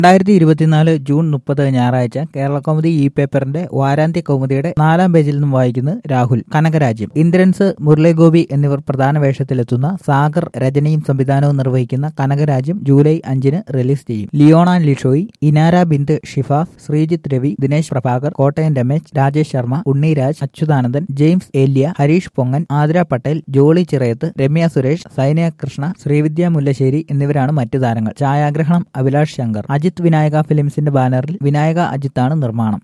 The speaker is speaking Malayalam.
രണ്ടായിരത്തി ഇരുപത്തിനാല് ജൂൺ മുപ്പത് ഞായറാഴ്ച കേരള കൗമുദി ഇ പേപ്പറിന്റെ വാരാന്ത്യ കൗമുദിയുടെ നാലാം പേജിൽ നിന്നും വായിക്കുന്നത് രാഹുൽ കനകരാജ്യം ഇന്ദ്രൻസ് മുരളീഗോപി എന്നിവർ പ്രധാന വേഷത്തിലെത്തുന്ന സാഗർ രചനയും സംവിധാനവും നിർവഹിക്കുന്ന കനകരാജ്യം ജൂലൈ അഞ്ചിന് റിലീസ് ചെയ്യും ലിയോണ ലിഷോയി ഇനാര ബിന്ദ് ഷിഫാസ് ശ്രീജിത്ത് രവി ദിനേശ് പ്രഭാകർ കോട്ടയം രമേശ് രാജേഷ് ശർമ്മ ഉണ്ണിരാജ് അച്യുതാനന്ദൻ ജെയിംസ് ഏല്യ ഹരീഷ് പൊങ്ങൻ ആതിര പട്ടേൽ ജോളി ചിറയത്ത് രമ്യ സുരേഷ് സൈനയ കൃഷ്ണ ശ്രീവിദ്യ മുല്ലശ്ശേരി എന്നിവരാണ് മറ്റു താരങ്ങൾ ഛായാഗ്രഹണം അഭിലാഷ് ശങ്കർ അജിത് വിനായക ഫിലിംസിന്റെ ബാനറിൽ വിനായക അജിത്താണ് നിർമ്മാണം